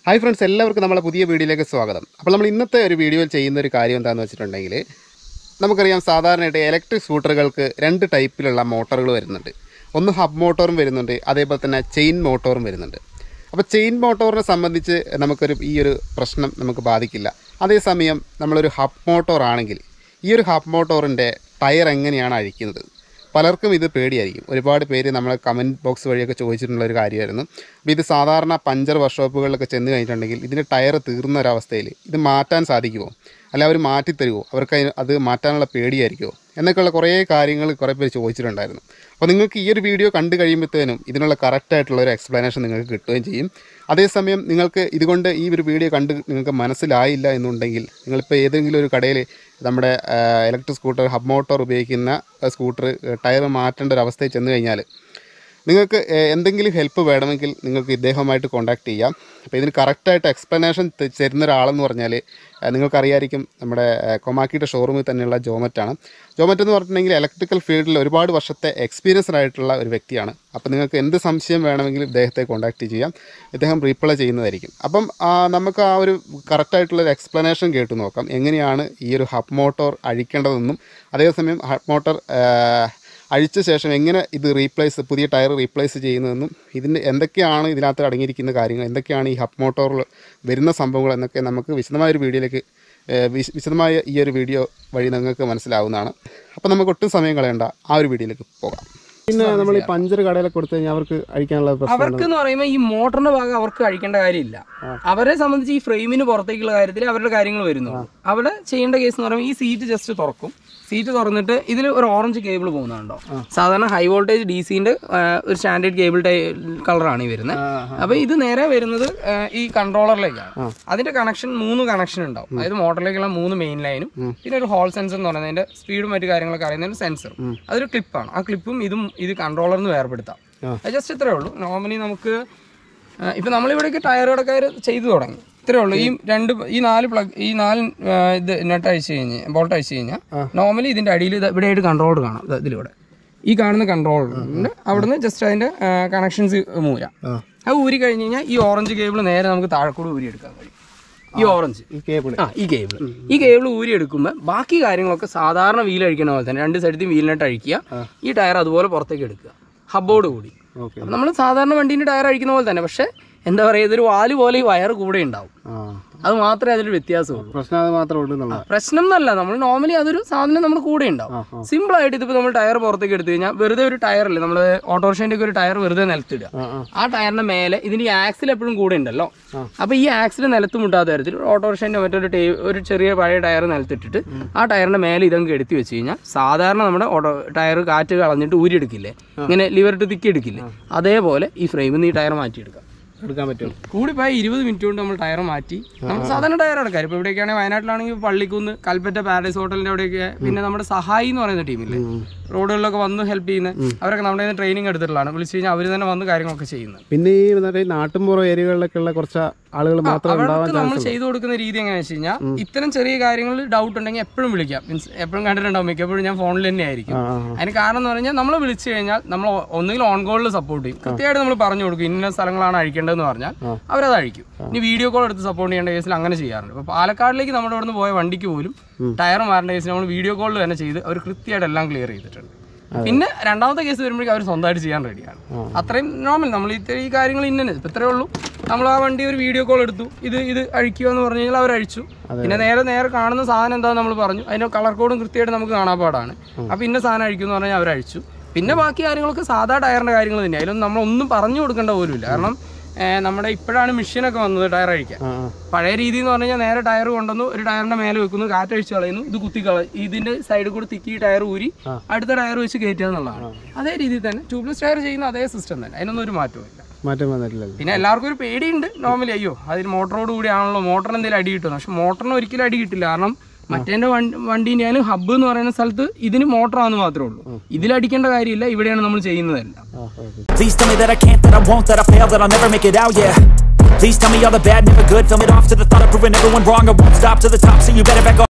Hi friends എല്ലാവർക്കും നമ്മളെ പുതിയ വീഡിയോയിലേക്ക് സ്വാഗതം അപ്പോൾ നമ്മൾ ഇന്നത്തെ ഒരു വീഡിയോയിൽ ചെയ്യുന്ന ഒരു കാര്യം എന്താണെന്ന് വെച്ചിട്ടുണ്ടെങ്കിൽ നമുക്കറിയാം സാധാരണയായിട്ട് ഇലക്ട്രിക് സ്കൂട്ടറുകൾക്ക് രണ്ട് ടൈപ്പിലുള്ള മോട്ടോറുകൾ വരുന്നുണ്ട് ഒന്ന് ഹബ് മോട്ടോറും വരുന്നുണ്ട് അതേപോലെ തന്നെ ചെയിൻ മോട്ടോറും വരുന്നുണ്ട് അപ്പോൾ ചെയിൻ മോട്ടോറിനെ സംബന്ധിച്ച് നമുക്കൊരു ഈ ഒരു പ്രശ്നം നമുക്ക് ബാധിക്കില്ല അതേസമയം നമ്മളൊരു ഹബ് മോട്ടോർ ആണെങ്കിൽ ഈ ഒരു ഹബ് മോട്ടോറിൻ്റെ ടയർ എങ്ങനെയാണ് അഴിക്കുന്നത് പലർക്കും ഇത് പേടിയായിരിക്കും ഒരുപാട് പേര് നമ്മളെ കമൻറ്റ് ബോക്സ് വഴിയൊക്കെ ചോദിച്ചിട്ടുള്ള ഒരു കാര്യമായിരുന്നു അപ്പോൾ ഇത് സാധാരണ പഞ്ചർ വർക്ക്ഷോപ്പുകളിലൊക്കെ ചെന്ന് കഴിഞ്ഞിട്ടുണ്ടെങ്കിൽ ഇതിൻ്റെ ടയർ തീർന്ന ഒരവസ്ഥയിൽ ഇത് മാറ്റാൻ സാധിക്കുമോ അല്ല അവർ മാറ്റിത്തരുമോ അവർക്ക് അതിന് അത് മാറ്റാനുള്ള പേടിയായിരിക്കുമോ എന്നൊക്കെയുള്ള കുറേ കാര്യങ്ങൾ കുറേ പേര് ചോദിച്ചിട്ടുണ്ടായിരുന്നു അപ്പോൾ നിങ്ങൾക്ക് ഈ ഒരു വീഡിയോ കണ്ടു കഴിയുമ്പോഴത്തേനും ഇതിനുള്ള കറക്റ്റായിട്ടുള്ള ഒരു എക്സ്പ്ലനേഷൻ നിങ്ങൾക്ക് കിട്ടുകയും ചെയ്യും അതേസമയം നിങ്ങൾക്ക് ഇതുകൊണ്ട് ഈ ഒരു വീഡിയോ കണ്ട് നിങ്ങൾക്ക് മനസ്സിലായില്ല എന്നുണ്ടെങ്കിൽ നിങ്ങളിപ്പോൾ ഏതെങ്കിലും ഒരു കടയിൽ നമ്മുടെ ഇലക്ട്രിക് സ്കൂട്ടർ ഹബ് മോട്ടോർ ഉപയോഗിക്കുന്ന സ്കൂട്ടർ ടയർ മാറ്റേണ്ട ഒരു അവസ്ഥയിൽ ചെന്ന് കഴിഞ്ഞാൽ നിങ്ങൾക്ക് ഏഹ്, എന്തെങ്കിലും ഹെൽപ്പ് വേണമെങ്കിൽ നിങ്ങൾക്ക് ഇദ്ദേഹവുമായിട്ട് കോൺടാക്ട് ചെയ്യാം അപ്പോൾ ഇതിന് കറക്റ്റായിട്ട് എക്സ്പ്ലനേഷൻ തരുന്ന ഒരാളെന്ന് പറഞ്ഞാൽ ഏഹ്, നിങ്ങൾക്കറിയായിരിക്കും നമ്മുടെ ഏഹ്, കൊമാക്കിയുടെ ഷോറൂമിൽ തന്നെയുള്ള ജോമറ്റാണ് ജോമറ്റ് എന്ന് പറഞ്ഞിട്ടുണ്ടെങ്കിൽ ഇലക്ട്രിക്കൽ ഫീൽഡിൽ ഒരുപാട് വർഷത്തെ എക്സ്പീരിയൻസ്ഡ് ആയിട്ടുള്ള ഒരു വ്യക്തിയാണ് അപ്പോൾ നിങ്ങൾക്ക് എന്ത് സംശയം വേണമെങ്കിലും ഇദ്ദേഹത്തെ കോൺടാക്ട് ചെയ്യാം ഇദ്ദേഹം റീപ്ലൈ ചെയ്യുന്നതായിരിക്കും അപ്പം ആ, നമുക്ക് ആ ഒരു കറക്റ്റായിട്ടുള്ള ഒരു എക്സ്പ്ലനേഷൻ കേട്ട് നോക്കാം എങ്ങനെയാണ് ഈ ഒരു ഹബ് മോട്ടോർ അഴിക്കേണ്ടതെന്നും അതേസമയം ഹബ് മോട്ടോർ അഴിച്ച ശേഷം എങ്ങനെ ഇത് റീപ്ലേസ് പുതിയ ടയർ റീപ്ലേസ് ചെയ്യുന്നതെന്നും ഇതിൻ്റെ എന്തൊക്കെയാണ് ഇതിനകത്ത് അടങ്ങിയിരിക്കുന്ന കാര്യങ്ങൾ എന്തൊക്കെയാണ് ഈ ഹബ് മോട്ടോറിൽ വരുന്ന സംഭവങ്ങൾ എന്നൊക്കെ നമുക്ക് വിശദമായ ഒരു വീഡിയോയിലേക്ക് ഏഹ്, വിശ- വിശദമായ ഈ ഒരു വീഡിയോ വഴി നിങ്ങൾക്ക് മനസ്സിലാവുന്നതാണ് അപ്പോൾ നമുക്ക് ഒട്ടും സമയം കളയണ്ട ആ ഒരു വീഡിയോയിലേക്ക് പോകാം പിന്നെ നമ്മൾ ഈ പഞ്ചർ കടയിലൊക്കെ കൊടുത്തു കഴിഞ്ഞാൽ അവർക്ക് അഴിക്കാനുള്ള അവർക്ക് എന്ന് പറയുമ്പോൾ ഈ മോട്ടറിന്റെ ഭാഗം അവർക്ക് കഴിക്കേണ്ട കാര്യമില്ല അവരെ സംബന്ധിച്ച് ഈ ഫ്രെയിമിന് പുറത്തേക്കുള്ള കാര്യത്തിൽ അവരുടെ കാര്യങ്ങൾ വരുന്നു അവിടെ ചെയ്യേണ്ട കേസ് എന്ന് പറയുമ്പോൾ ഈ സീറ്റ് ജസ്റ്റ് തുറക്കും സീറ്റ് തുറന്നിട്ട് ഇതിൽ ഒരു ഓറഞ്ച് കേബിൾ പോകുന്നുണ്ടോ സാധാരണ ഹൈ വോൾട്ടേജ് ഡി സിന്റെ ഒരു സ്റ്റാൻഡേർഡ് കേബിൾ കളറാണ് ഈ വരുന്നത് അപ്പൊ ഇത് നേരെ വരുന്നത് ആ, ഈ കൺട്രോളറിലേക്കാണ് അതിന്റെ കണക്ഷൻ മൂന്ന് കണക്ഷൻ ഉണ്ടാവും അതായത് മോട്ടറിലേക്കുള്ള മൂന്ന് മെയിൻ ലൈനും പിന്നെ ഒരു ഹോൾ സെൻസർ എന്ന് പറയുന്നതിന്റെ സ്പീഡും മറ്റു കാര്യങ്ങളൊക്കെ അറിയുന്ന ഒരു സെൻസറും അതൊരു ക്ലിപ്പാണ് ആ ക്ലിപ്പും ഇതും ഇത് കൺട്രോളറിൽ നിന്ന് വേർപെടുത്താം അത് ജസ്റ്റ് ഇത്രേ ഉള്ളൂ നോർമലി നമുക്ക് ആ, ഇപ്പൊ നമ്മളിവിടേക്ക് ടയറുകടക്കാർ ചെയ്തു തുടങ്ങി ഇത്രേ ഉള്ളൂ ഈ രണ്ട് ഈ നാല് പ്ലഗ് ഈ നാല് ആ, ഇത് നെട്ട് അഴിച്ചു കഴിഞ്ഞ് ബോൾട്ട് അഴിച്ചു കഴിഞ്ഞാൽ നോർമലി ഇതിന്റെ അടിയിൽ ഇത് ഇവിടെ ആയിട്ട് കൺട്രോളർ കാണാം ദാ ഇതിലൂടെ ഈ കാണുന്ന കൺട്രോളറുണ്ട് അവിടുന്ന് ജസ്റ്റ് അതിന്റെ കണക്ഷൻസ് മൂരാം അത് ഊരി കഴിഞ്ഞ് കഴിഞ്ഞാൽ ഈ ഓറഞ്ച് കേബിൾ നേരെ നമുക്ക് താഴെക്കൂടെ ഊരി എടുക്കാൻ കഴിയും ഈ ഓറഞ്ച് ഈ കേബിൾ ആ ഈ കേബിൾ ഈ കേബിൾ ഊരി എടുക്കുമ്പോൾ ബാക്കി കാര്യങ്ങളൊക്കെ സാധാരണ വീൽ അഴിക്കണ പോലെ തന്നെ രണ്ട് സൈഡിൽ വീലിനിട്ട് അഴിക്കുക ഈ ടയർ അതുപോലെ പുറത്തേക്ക് എടുക്കുക ഹബ്ബോട് കൂടി ഓക്കെ നമ്മൾ സാധാരണ വണ്ടീൻ്റെ ടയർ അഴിക്കുന്ന പോലെ തന്നെ പക്ഷേ എന്താ പറയുക ഇതൊരു വാല് പോലെ ഈ വയർ കൂടെ ഉണ്ടാവും ആ അത് മാത്രമേ അതിലൊരു വ്യത്യാസമുള്ളൂ പ്രശ്നം അത് മാത്രമേ ഉള്ളൂ എന്നുള്ള പ്രശ്നം എന്നല്ല നമ്മൾ നോർമലി അതൊരു സാധനം നമ്മുടെ കൂടെ ഉണ്ടാവും സിമ്പിൾ ആയിട്ട് ഇതിപ്പോൾ നമ്മൾ ടയർ പുറത്തേക്ക് എടുത്തു കഴിഞ്ഞാൽ വെറുതെ ഒരു ടയർ അല്ലേ നമ്മൾ ഓട്ടോറിക്ഷൻ്റെ ഒക്കെ ഒരു ടയർ വെറുതെ നിലത്തിടുക ആ ആ ആ ടയറിന്റെ മേലെ ഇതിന്റെ ഈ ആക്സിൽ എപ്പോഴും കൂടെ ഉണ്ടല്ലോ അപ്പൊ ഈ ആക്സിൽ നിലത്ത് മുട്ടാത്ത തരത്തിൽ ഓട്ടോറിക്ഷന്റെ മറ്റൊരു ടേ ഒരു ചെറിയ പഴയ ടയർ നിലത്തിട്ടിട്ട് ആ ടയറിന്റെ മേലെ ഇതങ്ങ് എടുത്തി വെച്ച് കഴിഞ്ഞാൽ സാധാരണ നമ്മുടെ ഓട്ടോ ടയർ കാറ്റ് കളഞ്ഞിട്ട് ഊരിയെടുക്കില്ലേ ഇങ്ങനെ ലിവറിട്ട് തിക്കി എടുക്കില്ലേ അതേപോലെ ഈ ഫ്രെയിമിൽ നിന്ന് ഈ ടയർ മാറ്റിയെടുക്കാം എടുക്കാൻ പറ്റും കൂടിപ്പോയ ഇരുപത് മിനിറ്റ് കൊണ്ട് നമ്മൾ ടയർ മാറ്റി നമ്മൾ സാധാരണ ടയർ എടുക്കാം ഇപ്പോൾ ഇവിടെയൊക്കെയാണെങ്കിൽ വയനാട്ടിലാണെങ്കിൽ പള്ളിക്കുന്ന് കൽപ്പറ്റ പാരഡൈസ് ഹോട്ടലിന്റെ അവിടെയൊക്കെ പിന്നെ നമ്മുടെ സഹായി എന്ന് പറയുന്ന ടീമില്ലേ റോഡുകളിലൊക്കെ വന്ന് ഹെൽപ്പ് ചെയ്യുന്ന അവരൊക്കെ നമ്മുടെ ട്രെയിനിങ് എടുത്തിട്ടുള്ളതാണ് വിളിച്ചു കഴിഞ്ഞാൽ അവർ തന്നെ വന്ന് കാര്യങ്ങളൊക്കെ ചെയ്യുന്നത് പിന്നെ ഈ മറ്റേ ഈ നാട്ടിൻപുറം ഏരിയകളിലൊക്കെ ഉള്ള കുറച്ച് ആളുകൾ മാത്രം ഉണ്ടാവാൻ അവർക്ക് നമ്മൾ ചെയ്തു കൊടുക്കുന്ന രീതി എങ്ങനെയാണെന്ന് വെച്ച് കഴിഞ്ഞാൽ ഇത്തരം ചെറിയ കാര്യങ്ങളിൽ ഡൗട്ട് ഉണ്ടെങ്കിൽ എപ്പോഴും വിളിക്കാം മീൻസ് എപ്പോഴും കണ്ടിട്ടുണ്ടാവും മിക്കപ്പോഴും ഞാൻ ഫോണിൽ തന്നെ ആയിരിക്കും ആ, ആ, അതിന് കാരണം എന്ന് പറഞ്ഞാൽ നമ്മൾ വിളിച്ചു കഴിഞ്ഞാൽ നമ്മൾ ഒന്നുകിൽ ഓൺ കോളിൽ സപ്പോർട്ട് ചെയ്യും കൃത്യമായിട്ട് നമ്മൾ പറഞ്ഞു കൊടുക്കും ഇന്ന സ്ഥലങ്ങളാണ് അഴിക്കേണ്ടതെന്ന് പറഞ്ഞാൽ അവരത് അഴിക്കും ഇനി വീഡിയോ കോൾ എടുത്ത് സപ്പോർട്ട് ചെയ്യേണ്ട കേസിൽ അങ്ങനെ ചെയ്യാറുണ്ട് ഇപ്പോൾ പാലക്കാടിലേക്ക് നമ്മുടെ ഇവിടുന്ന് പോയ വണ്ടിക്ക് പോലും ടയർ മാറേണ്ട കേസിൽ നമ്മൾ വീഡിയോ കോളിൽ തന്നെ ചെയ്ത് അവർ കൃത്യമായിട്ട് എല്ലാം ക്ലിയർ ചെയ്തിട്ടുണ്ട് പിന്നെ രണ്ടാമത്തെ കേസ് വരുമ്പോഴേക്കും അവർ സ്വന്തമായിട്ട് ചെയ്യാൻ റെഡിയാണ് അത്രയും നോർമൽ നമ്മൾ ഇത്ര ഈ കാര്യങ്ങൾ ഇന്നെ ഇപ്പം ഇത്രേ ഉള്ളൂ നമ്മൾ ആ വണ്ടി ഒരു വീഡിയോ കോൾ എടുത്തു ഇത് ഇത് അഴിക്കുക എന്ന് പറഞ്ഞു കഴിഞ്ഞാൽ അവർ അഴിച്ചു പിന്നെ നേരെ നേരെ കാണുന്ന സാധനം എന്താണെന്ന് നമ്മൾ പറഞ്ഞു അതിന്റെ കളർ കോഡും കൃത്യമായിട്ട് നമുക്ക് കാണാൻ പാടാണ് അപ്പോൾ ഇന്ന സാധനം അഴിക്കും എന്ന് പറഞ്ഞാൽ അവർ അഴിച്ചു പിന്നെ ബാക്കി കാര്യങ്ങളൊക്കെ സാധാ ടയറിന്റെ കാര്യങ്ങൾ തന്നെ അതിലൊന്നും നമ്മൾ ഒന്നും പറഞ്ഞു കൊടുക്കേണ്ട പോലുമില്ല കാരണം ഏഹ്, നമ്മുടെ ഇപ്പോഴാണ് മെഷീനൊക്കെ വന്നത് ടയർ അഴിക്കാൻ ആ, ആ. പഴയ രീതി എന്ന് പറഞ്ഞു കഴിഞ്ഞാൽ നേരെ ടയർ കൊണ്ടുവന്നു ഒരു ടയറിന്റെ മേലെ വെക്കുന്നു കാറ്റ് അഴിച്ച് കളയുന്നു ഇത് കുത്തി കള ഇതിന്റെ സൈഡിൽ കൂടി തിക്കി ടയർ ഊരി അടുത്ത ടയർ വെച്ച് കയറ്റുക എന്നുള്ളതാണ് അതേ രീതിയിൽ തന്നെ ട്യൂബ്ലെസ് ടയർ ചെയ്യുന്ന അതേ സിസ്റ്റം തന്നെ അതിനൊന്നും ഒരു മാറ്റവും ഇല്ല മാറ്റം വന്നിട്ടില്ലല്ലോ പിന്നെ എല്ലാവർക്കും ഒരു പേടിയുണ്ട് നോർമലി അയ്യോ അതിന് മോട്ടറോട് കൂടിയാണല്ലോ മോട്ടറിന് എന്തെങ്കിലും അടി കിട്ടുന്നു പക്ഷെ മോട്ടറിന് ഒരിക്കലും അടി കിട്ടില്ല കാരണം മറ്റേ വണ്ടീൻ്റെ ആയാലും ഹബ്ബ് എന്ന് പറയുന്ന സ്ഥലത്ത് ഇതിന് മോട്ടറാന്ന് മാത്രമേ ഉള്ളൂ ഇതിലടിക്കേണ്ട കാര്യമില്ല ഇവിടെയാണ് നമ്മൾ ചെയ്യുന്നതല്ല ആ okay Please tell me that I can't, that I won't, that I fail, that I'll never make it out, yeah Please tell me all the bad, never good Film it off to the thought of proving everyone wrong I won't stop to the top, so you better back off